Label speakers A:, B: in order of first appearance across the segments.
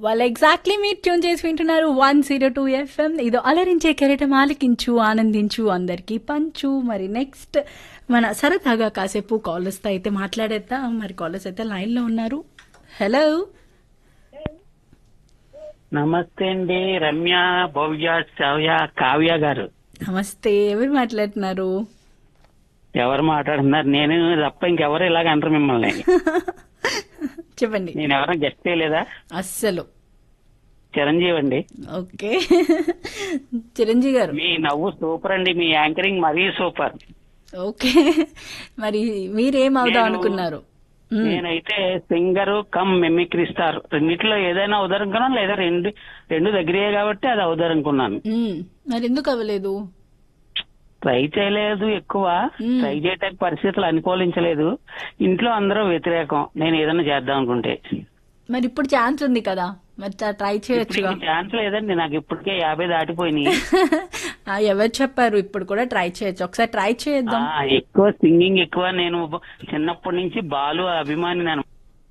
A: వాళ్ళు ఎగ్జాక్ట్లీ మీరు ట్యూన్ చేసి వింటున్నారు వన్ జీరో టూ ఎఫ్ఎం ఇదో అలరించే కెరటం ఆలకించు ఆనందించు అందరికీ పంచు మరి నెక్స్ట్ మన సరదాగా కాసేపు కాలర్స్తో అయితే మాట్లాడేద్దాం మరి కాలర్స్ అయితే లైన్లో ఉన్నారు హలో
B: నమస్తే అండి రమ్య భవ్య శవ్య కావ్య గారు
A: నమస్తే ఎవరు మాట్లాడుతున్నారు
B: ఎవరు మాట్లాడుతున్నారు నేను తప్ప ఇంకెవరు ఇలాగ అంటారు మిమ్మల్ని
A: చెప్పండి
B: నేను ఎవరైనా గెస్ట్ చేయలేదా
A: అస్సలు
B: చిరంజీవి అండి
A: ఓకే చిరంజీవి గారు
B: మీ నవ్వు సూపర్ అండి మీ యాంకరింగ్ మరీ సూపర్
A: ఓకే మరి మీరేం అవుదాం
B: నేను-
A: అనుకున్నారు మ్మ్.
B: నేనైతే సింగర్ కమ్ మెమిక్రీ స్టార్ రెండిట్లో ఏదైనా అవుదారనుకున్నాను లేదా రెండు రెండు దగ్గరే కాబట్టి అది అవుదారనుకున్నాను
A: మ్మ్. మరి ఎందుకు అవ్వలేదు
B: ట్రై చేయలేదు ఎక్కువ
A: మ్మ్.
B: ట్రై చేయటానికి పరిస్థితులు అనుకూలించలేదు ఇంట్లో అందరూ వ్యతిరేకం నేను ఏదైనా చేద్దాం అనుకుంటే
A: మరి ఇప్పుడు ఛాన్స్ ఉంది కదా మరి ట్రై చేయొచ్చుగా
B: ఛాన్స్ లేదండి నాకు ఇప్పటికే యాభై దాటిపోయినాయి
A: ఆ, ఎవరు చెప్పారు ఇప్పుడు కూడా ట్రై చేయొచ్చు ఒకసారి ట్రై చేద్దాం
B: ఆ, ఎక్కువ సింగింగ్ ఎక్కువ నేను చిన్నప్పటి నుంచి బాలు అభిమాని నేను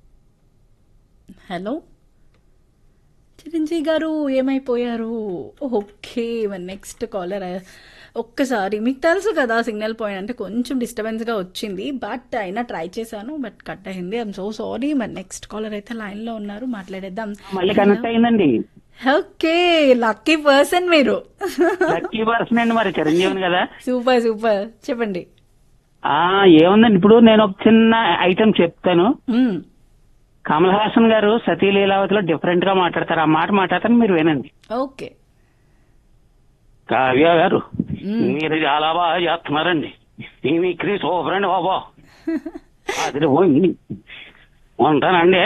A: హలో చిరంజీవి గారు ఏమైపోయారు ఓకే మరి నెక్స్ట్ కాలర్ ఒక్కసారి మీకు తెలుసు కదా సిగ్నల్ పాయింట్ అంటే కొంచెం డిస్టర్బెన్స్ గా వచ్చింది బట్ అయినా ట్రై చేశాను బట్ కట్ అయింది ఐఎమ్ సో సారీ మరి నెక్స్ట్ కాలర్ అయితే లైన్ లో ఉన్నారు మాట్లాడేద్దాం
B: మళ్ళీ కనెక్ట్ అయిందండి
A: ఓకే లక్కీ పర్సన్ మీరు
B: లక్కీ పర్సన్ అండి మరి చిరంజీవిని కదా
A: సూపర్ సూపర్ చెప్పండి
B: ఆ ఏముందండి ఇప్పుడు నేను ఒక చిన్న ఐటెం చెప్తాను
A: మ్మ్.
B: కమల్ హాసన్ గారు సతీ లీలావతిలో డిఫరెంట్ గా మాట్లాడతారు ఆ మాట మాట్లాడతాను మీరు వినండి
A: ఓకే
B: కావ్య గారు
A: మ్మ్.
B: మీరు చాలా బాగా చేస్తున్నారండి ఈ మీ క్రీ సూపర్ అండి బాబా అది పోయింది ఉంటానండి